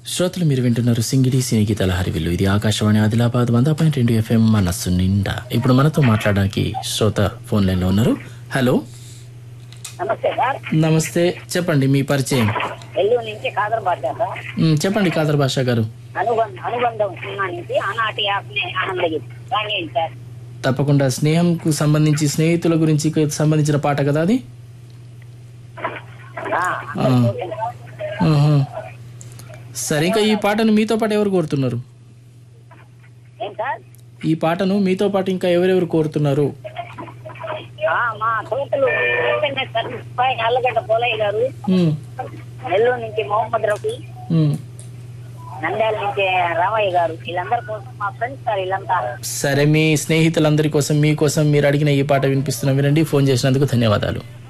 శ్రోతలు మీరు వింటున్నారు సింగిడి సినీ గీతాల హరివిల్లు ఇది ఆకాశవాణి ఆదిలాబాద్ వంద పాయింట్ రెండు ఎఫ్ఎం మనస్సు నిండా ఇప్పుడు మనతో మాట్లాడడానికి శ్రోత ఫోన్ లైన్లో ఉన్నారు హలో నమస్తే సార్ నమస్తే చెప్పండి మీ పరిచయం ఎల్లూరు నుంచి కాదర్ భాష సార్ మ్, చెప్పండి కాదర్ భాషా గారు అనుబంధ అనుబంధం సినిమా నుంచి ఆనాటి ఆత్మే ఆనందగిరి రాంగేయండి సార్ తప్పకుండా స్నేహంకు సంబంధించి స్నేహితుల గురించి సంబంధించిన పాట కదా అది ఆ, అందరి కోసం. ఆహా. సరే ఇంకా ఈ పాటను మీతో పాటు ఎవరు కోరుతున్నారు ఏం సార్ ఈ పాటను మీతో పాటు ఇంకా ఎవరెవరు కోరుతున్నారు ఆ, మా తోటలు ఎస్ఎన్ఎస్ సర్వీస్ పై నల్లగడ్డ పోలయ్య గారు మ్, నెల్లూరు నుంచి మొహమ్మద్ రఫీ మ్. నంద్యాల నుంచి రామయ్య గారు వీళ్ళందరి కోసం మా ఫ్రెండ్స్ సార్ వీళ్ళంతా సరే మీ స్నేహితులందరి కోసం మీకోసం మీరు అడిగిన ఈ పాట వినిపిస్తున్నాం వినండి ఫోన్ చేసినందుకు ధన్యవాదాలు